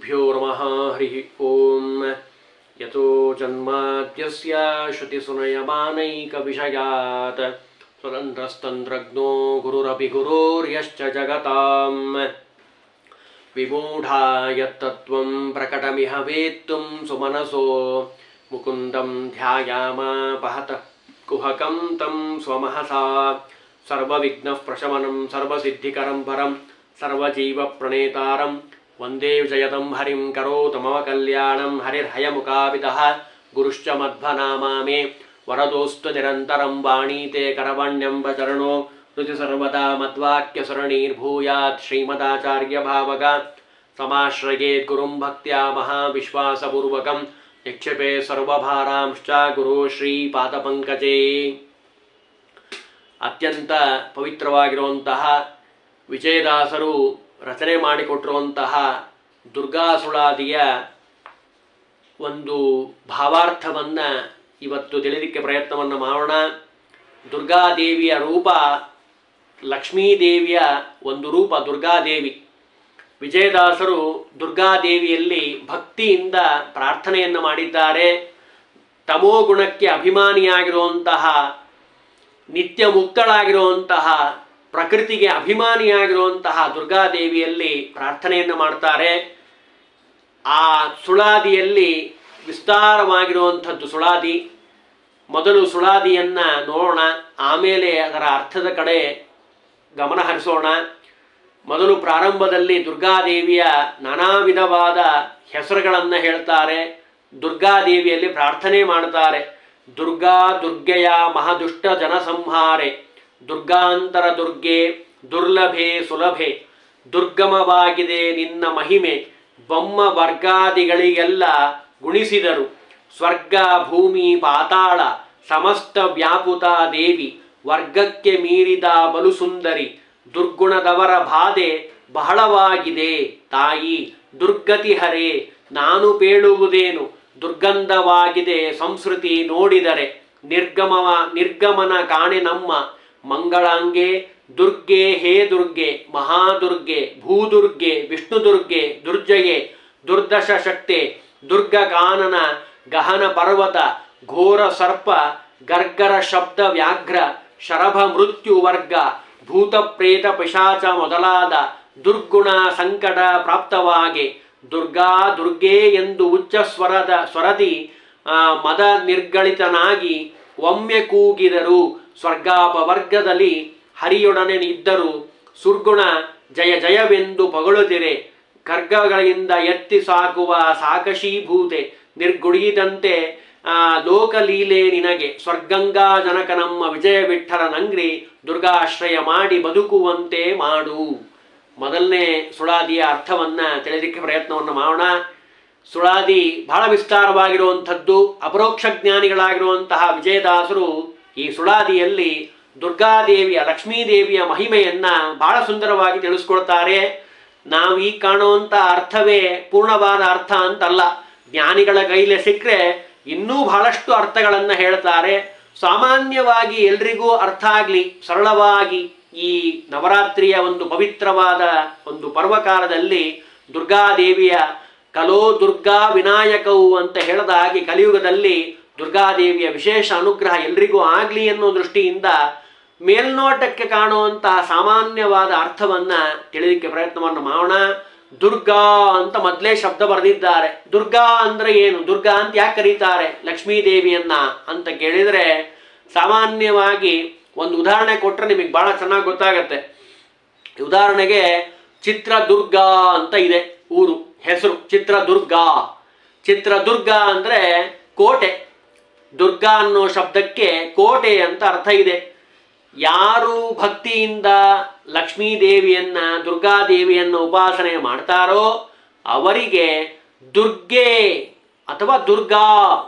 श्रीगुरुभ्यो नमः हरिः ॐ यतो जन्माद्यस्य श्रुतिसुनयमानैकविषयात् स्वतन्त्रस्तन्त्रज्ञो गुरुरपि गुरोर्यश्च जगताम् विमूढा यत्तत्त्वं प्रकटमिह वेत्तुं सुमनसो मुकुन्दं ध्यायामापहतः कुहकं तं स्वमहसा सर्वविघ्नः प्रशमनं सर्वसिद्धिकरं परं सर्वजीवप्रणेतारं वन्दे विजयतं हरिं करोतु मम कल्याणं हरिर्हयमुखाविदः गुरुश्च मध्वनामा मे वरदोऽस्तु निरन्तरं वाणीते करवण्यम्बचरणो ऋति सर्वदा मद्वाक्यसरणीर्भूयात् श्रीमदाचार्यभावगा समाश्रयेत् गुरुं भक्त्या महाविश्वासपूर्वकं निक्षेपे सर्वभारांश्च गुರು ಶ್ರೀಪಾದಪಂಕಜೇ ಅತ್ಯಂತ ಪವಿತ್ರವಾಗಿರುವಂತಹ ವಿಜಯದಾಸರು ರಚನೆ ಮಾಡಿಕೊಟ್ಟಿರುವಂತಹ ದುರ್ಗಾಸುಳಾದಿಯ ಒಂದು ಭಾವಾರ್ಥವನ್ನು ಇವತ್ತು ತಿಳಿಲಿಕ್ಕೆ ಪ್ರಯತ್ನವನ್ನು ಮಾಡೋಣ ದುರ್ಗಾದೇವಿಯ ರೂಪ ಲಕ್ಷ್ಮೀದೇವಿಯ ಒಂದು ರೂಪ ದುರ್ಗಾದೇವಿ ವಿಜಯದಾಸರು ದುರ್ಗಾದೇವಿಯಲ್ಲಿ ಭಕ್ತಿಯಿಂದ ಪ್ರಾರ್ಥನೆಯನ್ನು ಮಾಡಿದ್ದಾರೆ ತಮೋಗುಣಕ್ಕೆ ಅಭಿಮಾನಿಯಾಗಿರುವಂತಹ ನಿತ್ಯ ಮುಕ್ತಳಾಗಿರುವಂತಹ ಪ್ರಕೃತಿಗೆ ಅಭಿಮಾನಿಯಾಗಿರುವಂತಹ ದುರ್ಗಾದೇವಿಯಲ್ಲಿ ಪ್ರಾರ್ಥನೆಯನ್ನು ಮಾಡ್ತಾರೆ ಆ ಸುಳಾದಿಯಲ್ಲಿ ವಿಸ್ತಾರವಾಗಿರುವಂಥದ್ದು ಸುಳಾದಿ ಮೊದಲು ಸುಳಾದಿಯನ್ನು ನೋಡೋಣ ಆಮೇಲೆ ಅದರ ಅರ್ಥದ ಕಡೆ ಗಮನ ಹರಿಸೋಣ ಮೊದಲು ಪ್ರಾರಂಭದಲ್ಲಿ ದುರ್ಗಾದೇವಿಯ ನಾನಾ ವಿಧವಾದ ಹೆಸರುಗಳನ್ನು ಹೇಳ್ತಾರೆ ದುರ್ಗಾದೇವಿಯಲ್ಲಿ ಪ್ರಾರ್ಥನೆ ಮಾಡ್ತಾರೆ ದುರ್ಗಾ ದುರ್ಗೆಯ ಮಹದುಷ್ಟ ಜನಸಂಹಾರೆ ದುರ್ಗಾಂತರ ದುರ್ಗೆ ದುರ್ಲಭೆ ಸುಲಭೆ ದುರ್ಗಮವಾಗಿದೆ ನಿನ್ನ ಮಹಿಮೆ ಬೊಮ್ಮ ವರ್ಗಾದಿಗಳಿಗೆಲ್ಲ ಗುಣಿಸಿದರು ಸ್ವರ್ಗ ಭೂಮಿ ಪಾತಾಳ ಸಮಸ್ತ ವ್ಯಾಪುತ ದೇವಿ ವರ್ಗಕ್ಕೆ ಮೀರಿದ ಬಲು ಸುಂದರಿ ದುರ್ಗುಣದವರ ಬಾಧೆ ಬಹಳವಾಗಿದೆ ತಾಯಿ ದುರ್ಗತಿ ಹರೆ ನಾನು ಪೇಳುವುದೇನು ದುರ್ಗಂಧವಾಗಿದೆ ಸಂಸ್ಕೃತಿ ನೋಡಿದರೆ ನಿರ್ಗಮವ ನಿರ್ಗಮನ ಕಾಣೆ ನಮ್ಮ ಮಂಗಳಾಂಗೆ ದುರ್ಗೆ ಹೇ ದುರ್ಗೆ ಮಹಾದುರ್ಗೆ ಭೂದುರ್ಗೆ ವಿಷ್ಣುದುರ್ಗೆ ದುರ್ಜಯೆ ದುರ್ದಶ ಶಕ್ತೆ ದುರ್ಗ ಕಾನನ ಗಹನ ಪರ್ವತ ಘೋರ ಸರ್ಪ ಗರ್ಗರ ಶಬ್ದ ವ್ಯಾಘ್ರ ಶರಭ ಮೃತ್ಯು ವರ್ಗ ಭೂತ ಪ್ರೇತ ಪಿಶಾಚ ಮೊದಲಾದ ದುರ್ಗುಣ ಸಂಕಟ ಪ್ರಾಪ್ತವಾಗಿ ದುರ್ಗಾ ದುರ್ಗೆ ಎಂದು ಉಚ್ಚ ಸ್ವರದ ಸ್ವರದಿ ಆ, ಮದ ನಿರ್ಗಳಿತನಾಗಿ ಒಮ್ಮೆ ಕೂಗಿದರು ಸ್ವರ್ಗಾಪವರ್ಗದಲ್ಲಿ ಹರಿಯೊಡನೆ ಇದ್ದರು ಸುರ್ಗುಣ ಜಯ ಜಯವೆಂದು ಪಗಳುತ್ತಿರೆ ಖರ್ಗಗಳಿಂದ ಎತ್ತಿ ಸಾಕುವ ಸಾಕಶೀಭೂತೆ ನಿರ್ಗುಡಿದಂತೆ ಆ ಲೋಕಲೀಲೆ ನಿನಗೆ ಸ್ವರ್ಗಂಗಾ ಜನಕ ನಮ್ಮ ವಿಜಯ ವಿಠಲ ನಂಗ್ರಿ ದುರ್ಗಾಶ್ರಯ ಮಾಡಿ ಬದುಕುವಂತೆ ಮಾಡು ಮೊದಲನೇ ಸುಳಾದಿಯ ಅರ್ಥವನ್ನ ತಿಳಿಲಿಕ್ಕೆ ಪ್ರಯತ್ನವನ್ನು ಮಾಡೋಣ ಸುಳಾದಿ ಬಹಳ ವಿಸ್ತಾರವಾಗಿರುವಂಥದ್ದು ಅಪರೋಕ್ಷ ಜ್ಞಾನಿಗಳಾಗಿರುವಂತಹ ವಿಜಯದಾಸರು ಈ ಸುಳಾದಿಯಲ್ಲಿ ದುರ್ಗಾದೇವಿಯ ಲಕ್ಷ್ಮೀದೇವಿಯ ಮಹಿಮೆಯನ್ನ ಬಹಳ ಸುಂದರವಾಗಿ ತಿಳಿಸ್ಕೊಳ್ತಾರೆ ನಾವು ಈ ಕಾಣುವಂಥ ಅರ್ಥವೇ ಪೂರ್ಣವಾದ ಅರ್ಥ ಅಂತಲ್ಲ ಜ್ಞಾನಿಗಳ ಕೈಲಿ ಸಿಕ್ಕರೆ ಇನ್ನೂ ಬಹಳಷ್ಟು ಅರ್ಥಗಳನ್ನು ಹೇಳ್ತಾರೆ ಸಾಮಾನ್ಯವಾಗಿ ಎಲ್ರಿಗೂ ಅರ್ಥ ಆಗಲಿ ಸರಳವಾಗಿ ಈ ನವರಾತ್ರಿಯ ಒಂದು ಪವಿತ್ರವಾದ ಒಂದು ಪರ್ವಕಾಲದಲ್ಲಿ ದುರ್ಗಾದೇವಿಯ ಕಲೋ ದುರ್ಗಾ ವಿನಾಯಕವು ಅಂತ ಹೇಳಿದ ಹಾಗೆ ಕಲಿಯುಗದಲ್ಲಿ ದುರ್ಗಾದೇವಿಯ ವಿಶೇಷ ಅನುಗ್ರಹ ಎಲ್ರಿಗೂ ಆಗಲಿ ಅನ್ನೋ ದೃಷ್ಟಿಯಿಂದ ಮೇಲ್ನೋಟಕ್ಕೆ ಕಾಣುವಂತಹ ಸಾಮಾನ್ಯವಾದ ಅರ್ಥವನ್ನ ತಿಳಿಲಿಕ್ಕೆ ಪ್ರಯತ್ನವನ್ನು ಮಾಡೋಣ ದುರ್ಗಾ ಅಂತ ಮೊದಲೇ ಶಬ್ದ ಬರೆದಿದ್ದಾರೆ ದುರ್ಗಾ ಅಂದ್ರೆ ಏನು ದುರ್ಗಾ ಅಂತ ಯಾಕೆ ಕರೀತಾರೆ ಲಕ್ಷ್ಮೀ ದೇವಿಯನ್ನ ಅಂತ ಕೇಳಿದ್ರೆ ಸಾಮಾನ್ಯವಾಗಿ ಒಂದು ಉದಾಹರಣೆ ಕೊಟ್ಟರೆ ನಿಮಗೆ ಬಹಳ ಚೆನ್ನಾಗಿ ಗೊತ್ತಾಗತ್ತೆ ಉದಾಹರಣೆಗೆ ಚಿತ್ರದುರ್ಗ ಅಂತ ಇದೆ ಊರು ಹೆಸರು ಚಿತ್ರದುರ್ಗ ಚಿತ್ರದುರ್ಗ ಅಂದ್ರೆ ಕೋಟೆ ದುರ್ಗ ಅನ್ನೋ ಶಬ್ದಕ್ಕೆ ಕೋಟೆ ಅಂತ ಅರ್ಥ ಇದೆ ಯಾರು ಭಕ್ತಿಯಿಂದ ಲಕ್ಷ್ಮೀ ದೇವಿಯನ್ನ ದುರ್ಗಾದೇವಿಯನ್ನು ಉಪಾಸನೆ ಮಾಡ್ತಾರೋ ಅವರಿಗೆ ದುರ್ಗೆ ಅಥವಾ ದುರ್ಗಾ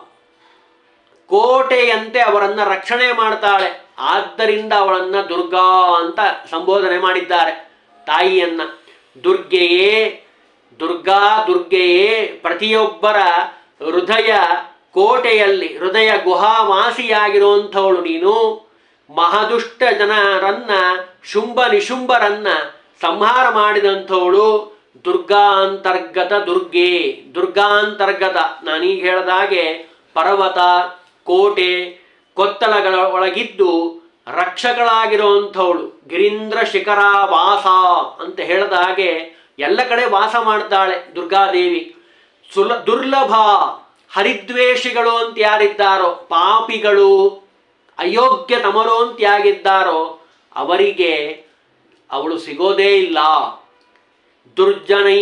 ಕೋಟೆಯಂತೆ ಅವರನ್ನ ರಕ್ಷಣೆ ಮಾಡ್ತಾಳೆ ಆದ್ದರಿಂದ ಅವಳನ್ನ ದುರ್ಗಾ ಅಂತ ಸಂಬೋಧನೆ ಮಾಡಿದ್ದಾರೆ ತಾಯಿಯನ್ನ ದುರ್ಗೆಯೇ ದುರ್ಗಾ ದುರ್ಗೆಯೇ ಪ್ರತಿಯೊಬ್ಬರ ಹೃದಯ ಕೋಟೆಯಲ್ಲಿ ಹೃದಯ ಗುಹಾವಾಸಿಯಾಗಿರುವಂಥವಳು ನೀನು ಮಹದುಷ್ಟ ಜನರನ್ನ ಶುಂಭ ನಿಶುಂಭರನ್ನ ಸಂಹಾರ ಮಾಡಿದಂಥವಳು ದುರ್ಗಾಂತರ್ಗತ ದುರ್ಗೆ ದುರ್ಗಾಂತರ್ಗತ ನಾನೀಗ ಹೇಳಿದ ಹಾಗೆ ಪರ್ವತ ಕೋಟೆ ಕೊತ್ತಲಗಳ ಒಳಗಿದ್ದು ರಕ್ಷಗಳಾಗಿರುವಂಥವಳು ಗಿರೀಂದ್ರ ಶಿಖರ ವಾಸ ಅಂತ ಹೇಳಿದ ಹಾಗೆ ಎಲ್ಲ ಕಡೆ ವಾಸ ಮಾಡ್ತಾಳೆ ದುರ್ಗಾದೇವಿ ಸುಲ ದುರ್ಲಭ ಹರಿದ್ವೇಷಿಗಳು ಅಂತ ಯಾರಿದ್ದಾರೋ ಪಾಪಿಗಳು ಅಯೋಗ್ಯ ತಮರು ಅಂತ ಯಾಗಿದ್ದಾರೋ ಅವರಿಗೆ ಅವಳು ಸಿಗೋದೇ ಇಲ್ಲ ದುರ್ಜನೈ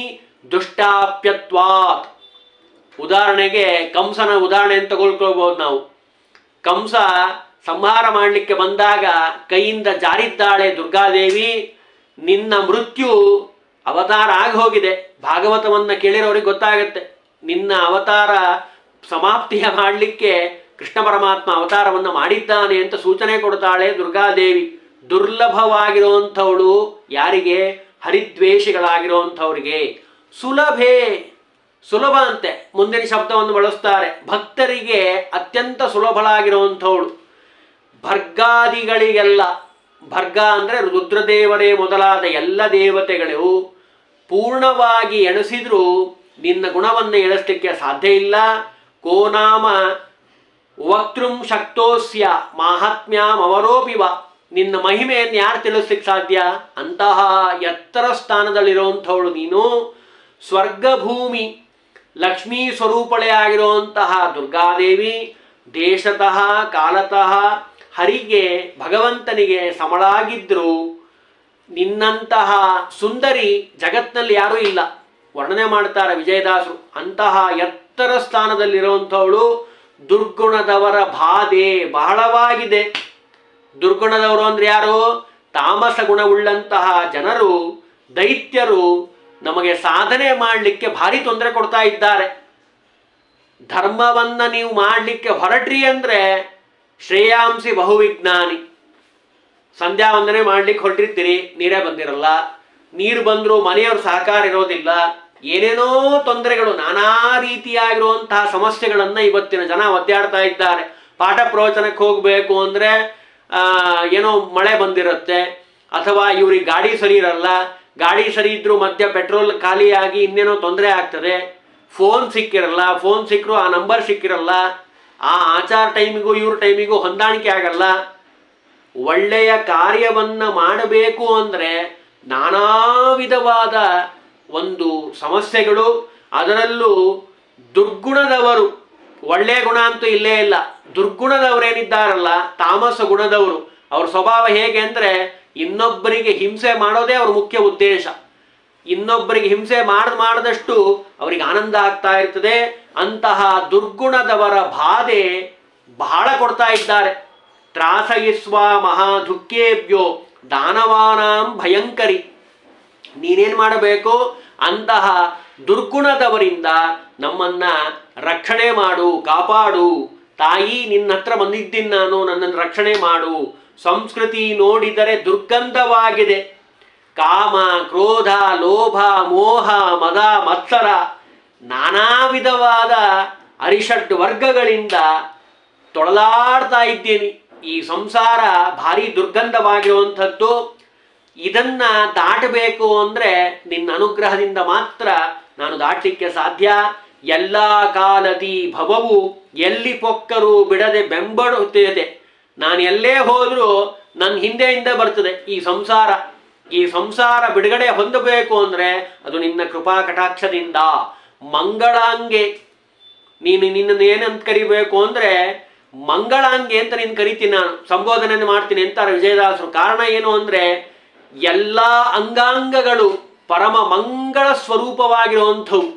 ದುಷ್ಟಾಪ್ಯತ್ವಾತ್ ಉದಾಹರಣೆಗೆ ಕಂಸನ ಉದಾಹರಣೆ ಅಂತ ತಗೊಳ್ಕೊಳ್ಬೋದು ನಾವು ಕಂಸ ಸಂಹಾರ ಮಾಡಲಿಕ್ಕೆ ಬಂದಾಗ ಕೈಯಿಂದ ಜಾರಿದ್ದಾಳೆ ದುರ್ಗಾದೇವಿ ನಿನ್ನ ಮೃತ್ಯು ಅವತಾರ ಆಗಿ ಹೋಗಿದೆ ಭಾಗವತವನ್ನ ಕೇಳಿರೋರಿಗೆ ಗೊತ್ತಾಗುತ್ತೆ ನಿನ್ನ ಅವತಾರ ಸಮಾಪ್ತಿಯ ಮಾಡಲಿಕ್ಕೆ ಕೃಷ್ಣ ಪರಮಾತ್ಮ ಅವತಾರವನ್ನು ಮಾಡಿದ್ದಾನೆ ಅಂತ ಸೂಚನೆ ಕೊಡ್ತಾಳೆ ದುರ್ಗಾದೇವಿ ದುರ್ಲಭವಾಗಿರುವಂಥವಳು ಯಾರಿಗೆ ಹರಿದ್ವೇಷಿಗಳಾಗಿರುವಂಥವ್ರಿಗೆ ಸುಲಭೆ ಸುಲಭ ಅಂತೆ ಮುಂದಿನ ಶಬ್ದವನ್ನು ಬಳಸ್ತಾರೆ ಭಕ್ತರಿಗೆ ಅತ್ಯಂತ ಸುಲಭಳಾಗಿರುವಂಥವಳು ಭರ್ಗಾದಿಗಳಿಗೆಲ್ಲ ಭರ್ಗ ಅಂದರೆ ರುದ್ರದೇವರೇ ಮೊದಲಾದ ಎಲ್ಲ ದೇವತೆಗಳು ಪೂರ್ಣವಾಗಿ ಎಣಿಸಿದ್ರೂ ನಿನ್ನ ಗುಣವನ್ನು ಎಣಿಸ್ಲಿಕ್ಕೆ ಸಾಧ್ಯ ಇಲ್ಲ ಕೋನಾಮ ವಕ್ತೃಂ ಶಕ್ತೋಸ್ಯ ಮಾಹಾತ್ಮ್ಯಾಂ ಅವರೋಪಿವ ನಿನ್ನ ಮಹಿಮೆಯನ್ನು ಯಾರು ತಿಳಿಸ್ಲಿಕ್ಕೆ ಸಾಧ್ಯ ಅಂತಹ ಎತ್ತರ ಸ್ಥಾನದಲ್ಲಿರುವಂಥವಳು ನೀನು ಸ್ವರ್ಗಭೂಮಿ ಲಕ್ಷ್ಮೀ ಸ್ವರೂಪಳೆ ಆಗಿರುವಂತಹ ದುರ್ಗಾದೇವಿ ದೇಶತಃ ಕಾಲತಃ ಹರಿಗೆ ಭಗವಂತನಿಗೆ ಸಮಳಾಗಿದ್ರು ನಿನ್ನಂತಹ ಸುಂದರಿ ಜಗತ್ನಲ್ಲಿ ಯಾರೂ ಇಲ್ಲ ವರ್ಣನೆ ಮಾಡ್ತಾರೆ ವಿಜಯದಾಸರು ಅಂತಹ ಎತ್ತರ ಸ್ಥಾನದಲ್ಲಿರುವಂಥವಳು ದುರ್ಗುಣದವರ ಬಾಧೆ ಬಹಳವಾಗಿದೆ ದುರ್ಗುಣದವರು ಅಂದ್ರೆ ಯಾರು ತಾಮಸ ಗುಣವುಳ್ಳಂತಹ ಜನರು ದೈತ್ಯರು ನಮಗೆ ಸಾಧನೆ ಮಾಡಲಿಕ್ಕೆ ಭಾರಿ ತೊಂದರೆ ಕೊಡ್ತಾ ಇದ್ದಾರೆ ಧರ್ಮವನ್ನ ನೀವು ಮಾಡಲಿಕ್ಕೆ ಹೊರಟ್ರಿ ಅಂದ್ರೆ ಶ್ರೇಯಾಂಸಿ ಬಹುವಿಜ್ಞಾನಿ ಸಂಧ್ಯಾ ವಂದನೆ ಮಾಡ್ಲಿಕ್ಕೆ ಹೊರಟಿರ್ತೀರಿ ನೀರೇ ಬಂದಿರಲ್ಲ ನೀರು ಬಂದರೂ ಮನೆಯವ್ರ ಸಹಕಾರ ಇರೋದಿಲ್ಲ ಏನೇನೋ ತೊಂದರೆಗಳು ನಾನಾ ರೀತಿಯಾಗಿರುವಂತಹ ಸಮಸ್ಯೆಗಳನ್ನು ಇವತ್ತಿನ ಜನ ಒದ್ದಾಡ್ತಾ ಇದ್ದಾರೆ ಪಾಠ ಪ್ರವಚನಕ್ಕೆ ಹೋಗಬೇಕು ಅಂದರೆ ಏನೋ ಮಳೆ ಬಂದಿರುತ್ತೆ ಅಥವಾ ಇವ್ರಿಗೆ ಗಾಡಿ ಸರಿ ಇರಲ್ಲ ಗಾಡಿ ಸರಿ ಇದ್ರೂ ಮಧ್ಯ ಪೆಟ್ರೋಲ್ ಖಾಲಿಯಾಗಿ ಇನ್ನೇನೋ ತೊಂದರೆ ಆಗ್ತದೆ ಫೋನ್ ಸಿಕ್ಕಿರಲ್ಲ ಫೋನ್ ಸಿಕ್ಕರು ಆ ನಂಬರ್ ಸಿಕ್ಕಿರಲ್ಲ ಆ ಆಚಾರ ಟೈಮಿಗೂ ಇವ್ರ ಟೈಮಿಗೂ ಹೊಂದಾಣಿಕೆ ಆಗಲ್ಲ ಒಳ್ಳೆಯ ಕಾರ್ಯವನ್ನ ಮಾಡಬೇಕು ಅಂದರೆ ನಾನಾ ವಿಧವಾದ ಒಂದು ಸಮಸ್ಯೆಗಳು ಅದರಲ್ಲೂ ದುರ್ಗುಣದವರು ಒಳ್ಳೆಯ ಗುಣ ಅಂತೂ ಇಲ್ಲೇ ಇಲ್ಲ ದುರ್ಗುಣದವರೇನಿದ್ದಾರಲ್ಲ ತಾಮಸ ಗುಣದವರು ಅವ್ರ ಸ್ವಭಾವ ಹೇಗೆ ಅಂದರೆ ಇನ್ನೊಬ್ಬರಿಗೆ ಹಿಂಸೆ ಮಾಡೋದೇ ಅವ್ರ ಮುಖ್ಯ ಉದ್ದೇಶ ಇನ್ನೊಬ್ಬರಿಗೆ ಹಿಂಸೆ ಮಾಡ್ ಮಾಡಿದಷ್ಟು ಅವರಿಗೆ ಆನಂದ ಆಗ್ತಾ ಇರ್ತದೆ ಅಂತಹ ದುರ್ಗುಣದವರ ಬಾಧೆ ಬಹಳ ಕೊಡ್ತಾ ಇದ್ದಾರೆ ತ್ರಾಸಯಿಸ್ವ ಮಹಾ ದುಃಖೇಭ್ಯೋ ದಾನವಾನಾಂ ಭಯಂಕರಿ ನೀನೇನ್ ಮಾಡಬೇಕು ಅಂತಹ ದುರ್ಗುಣದವರಿಂದ ನಮ್ಮನ್ನ ರಕ್ಷಣೆ ಮಾಡು ಕಾಪಾಡು ತಾಯಿ ನಿನ್ನ ಹತ್ರ ಬಂದಿದ್ದೀನಿ ನಾನು ನನ್ನನ್ನು ರಕ್ಷಣೆ ಮಾಡು ಸಂಸ್ಕೃತಿ ನೋಡಿದರೆ ದುರ್ಗಂಧವಾಗಿದೆ ಕಾಮ ಕ್ರೋಧ ಲೋಭ ಮೋಹ ಮದ ಮತ್ಸರ ನಾನಾ ವಿಧವಾದ ಅರಿಷಡ್ ವರ್ಗಗಳಿಂದ ತೊಳಲಾಡ್ತಾ ಇದ್ದೀನಿ ಈ ಸಂಸಾರ ಭಾರಿ ದುರ್ಗಂಧವಾಗಿರುವಂಥದ್ದು ಇದನ್ನ ದಾಟಬೇಕು ಅಂದ್ರೆ ನಿನ್ನ ಅನುಗ್ರಹದಿಂದ ಮಾತ್ರ ನಾನು ದಾಟಲಿಕ್ಕೆ ಸಾಧ್ಯ ಎಲ್ಲ ಕಾಲದಿ ಭವವು ಎಲ್ಲಿ ಪೊಕ್ಕರು ಬಿಡದೆ ಬೆಂಬಡುತ್ತಿದೆ ನಾನು ಎಲ್ಲೇ ಹೋದರೂ ನನ್ನ ಹಿಂದೆಯಿಂದ ಬರ್ತದೆ ಈ ಸಂಸಾರ ಈ ಸಂಸಾರ ಬಿಡುಗಡೆ ಹೊಂದಬೇಕು ಅಂದ್ರೆ ಅದು ನಿನ್ನ ಕೃಪಾ ಕಟಾಕ್ಷದಿಂದ ಮಂಗಳಾಂಗೆ ನೀನು ನಿನ್ನನ್ನು ಏನಂತ ಕರಿಬೇಕು ಅಂದ್ರೆ ಮಂಗಳಾಂಗೆ ಅಂತ ನೀನು ಕರಿತೀನಿ ನಾನು ಸಂಬೋಧನೆಯನ್ನು ಮಾಡ್ತೀನಿ ಅಂತಾರೆ ವಿಜಯದಾಸರು ಕಾರಣ ಏನು ಅಂದ್ರೆ ಎಲ್ಲ ಅಂಗಾಂಗಗಳು ಪರಮ ಮಂಗಳ ಸ್ವರೂಪವಾಗಿರುವಂಥವು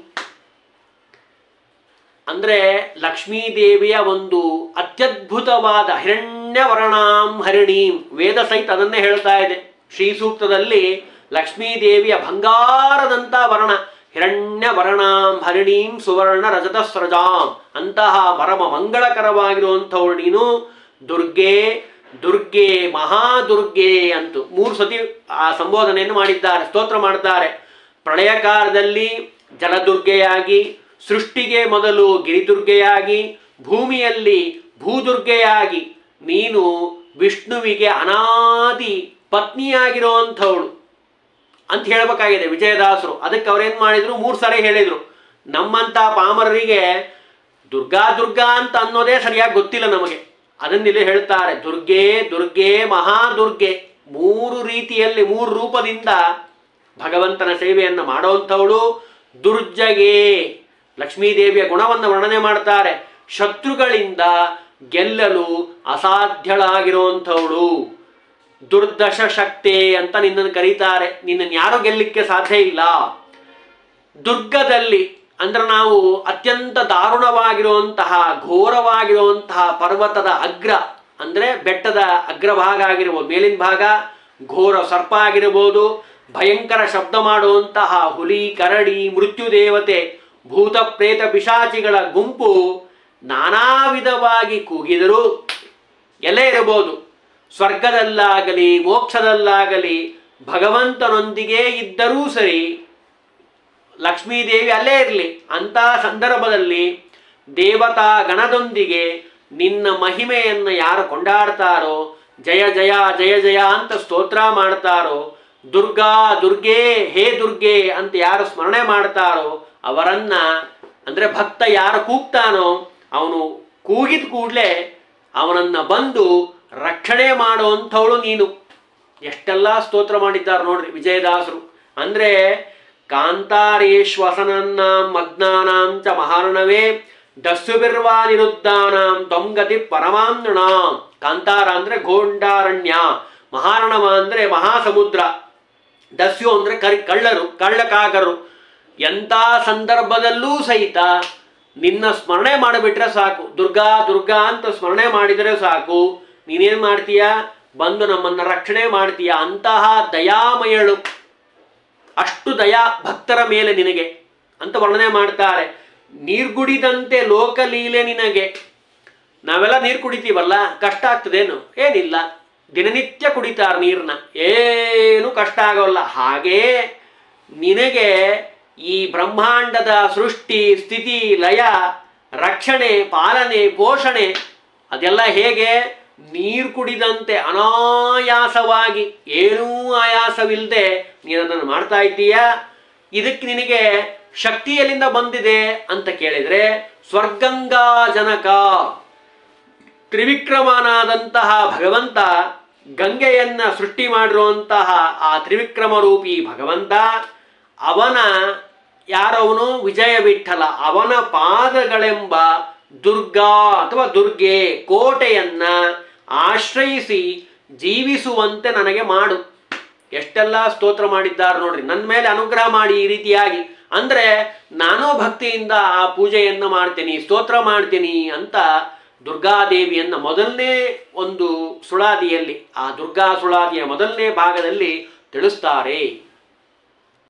ಅಂದ್ರೆ ಲಕ್ಷ್ಮೀ ದೇವಿಯ ಒಂದು ಅತ್ಯದ್ಭುತವಾದ ಹಿರಣ್ಯವರ್ಣಾಂ ಹರಿಣೀಂ ವೇದ ಸಹಿತ ಅದನ್ನೇ ಹೇಳ್ತಾ ಇದೆ ಶ್ರೀ ಸೂಕ್ತದಲ್ಲಿ ಲಕ್ಷ್ಮೀ ದೇವಿಯ ಬಂಗಾರದಂತ ವರ್ಣ ಹಿರಣ್ಯ ವರ್ಣಾಂ ಹರಿಣೀಂ ಸುವರ್ಣ ರಜತ ಸ್ರಜಾಂ ಅಂತಹ ಪರಮ ಮಂಗಳಕರವಾಗಿರುವಂಥವಳು ನೀನು ದುರ್ಗೆ ದುರ್ಗೆ ಮಹಾದುರ್ಗೆ ಅಂತು ಮೂರು ಸತಿ ಆ ಸಂಬೋಧನೆಯನ್ನು ಮಾಡಿದ್ದಾರೆ ಸ್ತೋತ್ರ ಮಾಡ್ತಾರೆ ಪ್ರಳಯ ಕಾಲದಲ್ಲಿ ಜಲದುರ್ಗೆಯಾಗಿ ಸೃಷ್ಟಿಗೆ ಮೊದಲು ಗಿರಿದುರ್ಗೆಯಾಗಿ ಭೂಮಿಯಲ್ಲಿ ಭೂದುರ್ಗೆಯಾಗಿ ನೀನು ವಿಷ್ಣುವಿಗೆ ಅನಾದಿ ಪತ್ನಿಯಾಗಿರುವಂಥವಳು ಅಂತ ಹೇಳ್ಬೇಕಾಗಿದೆ ವಿಜಯದಾಸರು ಅದಕ್ಕೆ ಅವ್ರೇನ್ ಮಾಡಿದ್ರು ಮೂರು ಸರಿ ಹೇಳಿದ್ರು ನಮ್ಮಂತ ಪಾಮರರಿಗೆ ದುರ್ಗಾ ದುರ್ಗಾ ಅಂತ ಅನ್ನೋದೇ ಸರಿಯಾಗಿ ಗೊತ್ತಿಲ್ಲ ನಮಗೆ ಅದನ್ನಿಲ್ಲಿ ಹೇಳ್ತಾರೆ ದುರ್ಗೆ ದುರ್ಗೆ ಮಹಾದುರ್ಗೆ ಮೂರು ರೀತಿಯಲ್ಲಿ ಮೂರು ರೂಪದಿಂದ ಭಗವಂತನ ಸೇವೆಯನ್ನು ಮಾಡುವಂಥವಳು ದುರ್ಜಗೆ ಲಕ್ಷ್ಮೀದೇವಿಯ ಗುಣವನ್ನು ವರ್ಣನೆ ಮಾಡ್ತಾರೆ ಶತ್ರುಗಳಿಂದ ಗೆಲ್ಲಲು ಅಸಾಧ್ಯಳಾಗಿರುವಂಥವಳು ದುರ್ದಶ ಶಕ್ತಿ ಅಂತ ನಿನ್ನನ್ನು ಕರೀತಾರೆ ನಿನ್ನನ್ನು ಯಾರು ಗೆಲ್ಲಲಿಕ್ಕೆ ಸಾಧ್ಯ ಇಲ್ಲ ದುರ್ಗದಲ್ಲಿ ಅಂದ್ರೆ ನಾವು ಅತ್ಯಂತ ದಾರುಣವಾಗಿರುವಂತಹ ಘೋರವಾಗಿರುವಂತಹ ಪರ್ವತದ ಅಗ್ರ ಅಂದ್ರೆ ಬೆಟ್ಟದ ಅಗ್ರಭಾಗ ಆಗಿರ್ಬೋದು ಮೇಲಿನ ಭಾಗ ಘೋರ ಸರ್ಪ ಆಗಿರಬಹುದು ಭಯಂಕರ ಶಬ್ದ ಮಾಡುವಂತಹ ಹುಲಿ ಕರಡಿ ಮೃತ್ಯು ದೇವತೆ ಭೂತ ಪ್ರೇತ ಪಿಶಾಚಿಗಳ ಗುಂಪು ನಾನಾ ವಿಧವಾಗಿ ಕೂಗಿದರೂ ಎಲ್ಲೇ ಇರಬಹುದು ಸ್ವರ್ಗದಲ್ಲಾಗಲಿ ಮೋಕ್ಷದಲ್ಲಾಗಲಿ ಭಗವಂತನೊಂದಿಗೆ ಇದ್ದರೂ ಸರಿ ಲಕ್ಷ್ಮೀದೇವಿ ಅಲ್ಲೇ ಇರಲಿ ಅಂತ ಸಂದರ್ಭದಲ್ಲಿ ದೇವತಾ ಗಣದೊಂದಿಗೆ ನಿನ್ನ ಮಹಿಮೆಯನ್ನು ಯಾರು ಕೊಂಡಾಡ್ತಾರೋ ಜಯ ಜಯ ಜಯ ಜಯ ಅಂತ ಸ್ತೋತ್ರ ಮಾಡ್ತಾರೋ ದುರ್ಗಾ ದುರ್ಗೆ ಹೇ ದುರ್ಗೆ ಅಂತ ಯಾರು ಸ್ಮರಣೆ ಮಾಡ್ತಾರೋ ಅವರನ್ನ ಅಂದ್ರೆ ಭಕ್ತ ಯಾರು ಕೂಗ್ತಾನೋ ಅವನು ಕೂಗಿದ ಕೂಡಲೇ ಅವನನ್ನ ಬಂದು ರಕ್ಷಣೆ ಮಾಡುವಂಥವಳು ನೀನು ಎಷ್ಟೆಲ್ಲ ಸ್ತೋತ್ರ ಮಾಡಿದ್ದಾರೆ ನೋಡ್ರಿ ವಿಜಯದಾಸರು ಅಂದ್ರೆ ಕಾಂತಾರೇಶ್ವಸನನ್ನಾಂ ಮಗ್ನಾನಾಂ ಚ ಮಹಾರ್ಣವೇ ದಸ್ಯುಬಿರ್ವಾ ನಿರುದ್ಧಾನಾಂ ತೊಂಗತಿ ಪರಮಾಂ ನೃಣಾಂ ಕಾಂತಾರ ಅಂದ್ರೆ ಗೋಂಡಾರಣ್ಯ ಮಹಾರ್ಣವ ಅಂದ್ರೆ ಮಹಾಸಮುದ್ರ ದಸ್ಯು ಅಂದ್ರೆ ಕರಿ ಕಳ್ಳರು ಕಳ್ಳಕಾಗರು ಎಂಥ ಸಂದರ್ಭದಲ್ಲೂ ಸಹಿತ ನಿನ್ನ ಸ್ಮರಣೆ ಮಾಡಿಬಿಟ್ರೆ ಸಾಕು ದುರ್ಗಾ ದುರ್ಗಾ ಅಂತ ಸ್ಮರಣೆ ಮಾಡಿದರೆ ಸಾಕು ನೀನೇನ್ ಮಾಡ್ತೀಯ ಬಂದು ನಮ್ಮನ್ನ ರಕ್ಷಣೆ ಮಾಡ್ತೀಯ ಅಂತಹ ದಯಾಮಯಳು ಅಷ್ಟು ದಯಾ ಭಕ್ತರ ಮೇಲೆ ನಿನಗೆ ಅಂತ ವರ್ಣನೆ ಮಾಡ್ತಾರೆ ನೀರ್ಗುಡಿದಂತೆ ಲೋಕಲೀಲೆ ನಿನಗೆ ನಾವೆಲ್ಲ ನೀರು ಕುಡಿತೀವಲ್ಲ ಕಷ್ಟ ಆಗ್ತದೇನು ಏನಿಲ್ಲ ದಿನನಿತ್ಯ ಕುಡಿತಾರೆ ನೀರನ್ನ ಏನು ಕಷ್ಟ ಆಗೋಲ್ಲ ಹಾಗೇ ನಿನಗೆ ಈ ಬ್ರಹ್ಮಾಂಡದ ಸೃಷ್ಟಿ ಸ್ಥಿತಿ ಲಯ ರಕ್ಷಣೆ ಪಾಲನೆ ಪೋಷಣೆ ಅದೆಲ್ಲ ಹೇಗೆ ನೀರು ಕುಡಿದಂತೆ ಅನಾಯಾಸವಾಗಿ ಏನೂ ಆಯಾಸವಿಲ್ಲದೆ ನೀನು ಅದನ್ನು ಮಾಡ್ತಾ ಇದ್ದೀಯಾ ಇದಕ್ಕೆ ನಿನಗೆ ಶಕ್ತಿ ಎಲ್ಲಿಂದ ಬಂದಿದೆ ಅಂತ ಕೇಳಿದ್ರೆ ಸ್ವರ್ಗಂಗಾ ಜನಕ ತ್ರಿವಿಕ್ರಮನಾದಂತಹ ಭಗವಂತ ಗಂಗೆಯನ್ನ ಸೃಷ್ಟಿ ಮಾಡಿರುವಂತಹ ಆ ತ್ರಿವಿಕ್ರಮ ರೂಪಿ ಭಗವಂತ ಅವನ ಯಾರವನು ವಿಜಯ ವಿಠಲ ಅವನ ಪಾದಗಳೆಂಬ ದುರ್ಗಾ ಅಥವಾ ದುರ್ಗೆ ಕೋಟೆಯನ್ನ ಆಶ್ರಯಿಸಿ ಜೀವಿಸುವಂತೆ ನನಗೆ ಮಾಡು ಎಷ್ಟೆಲ್ಲ ಸ್ತೋತ್ರ ಮಾಡಿದ್ದಾರೆ ನೋಡ್ರಿ ನನ್ನ ಮೇಲೆ ಅನುಗ್ರಹ ಮಾಡಿ ಈ ರೀತಿಯಾಗಿ ಅಂದ್ರೆ ನಾನು ಭಕ್ತಿಯಿಂದ ಆ ಪೂಜೆಯನ್ನ ಮಾಡ್ತೀನಿ ಸ್ತೋತ್ರ ಮಾಡ್ತೀನಿ ಅಂತ ದುರ್ಗಾದೇವಿಯನ್ನ ಮೊದಲನೇ ಒಂದು ಸುಳಾದಿಯಲ್ಲಿ ಆ ದುರ್ಗಾ ಸುಳಾದಿಯ ಮೊದಲನೇ ಭಾಗದಲ್ಲಿ ತಿಳಿಸ್ತಾರೆ